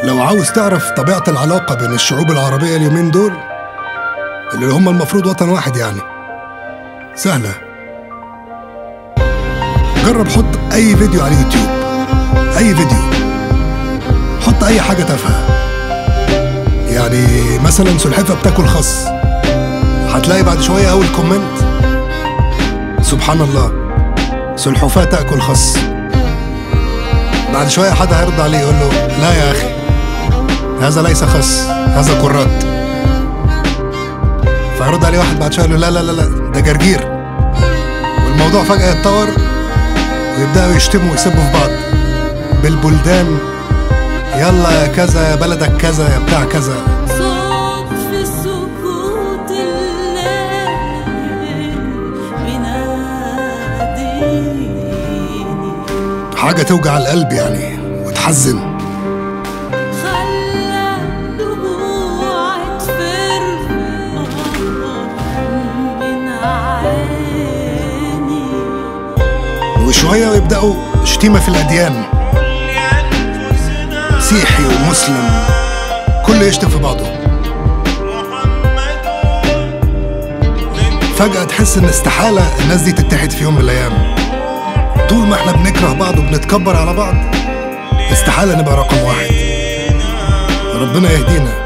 لو عاوز تعرف طبيعة العلاقة بين الشعوب العربية اليومين دول اللي هم المفروض وطن واحد يعني سهلة جرب حط أي فيديو على اليوتيوب أي فيديو حط أي حاجة تافهة يعني مثلا سلحفة بتاكل خس هتلاقي بعد شوية أول كومنت سبحان الله سلحفاة تاكل خس بعد شوية حد هيرد عليه يقول له لا يا أخي هذا ليس خس هذا كرات فيرد عليه واحد بعد شوية يقول له لا لا لا لا ده جرجير والموضوع فجأة يتطور ويبدأوا يشتموا ويسبوا في بعض بالبلدان يلا يا كذا يا بلدك كذا يا بتاع كذا صوت في سكوت الليل بيناديني حاجة توجع القلب يعني وتحزن خلى دموع تفر من عيني وشوية ويبدأوا شتيمة في الأديان مسيحي ومسلم كله يشتم في بعضه فجأة تحس إن استحالة الناس دي تتحد في يوم من الأيام طول ما احنا بنكره بعض وبنتكبر على بعض استحالة نبقى رقم واحد ربنا يهدينا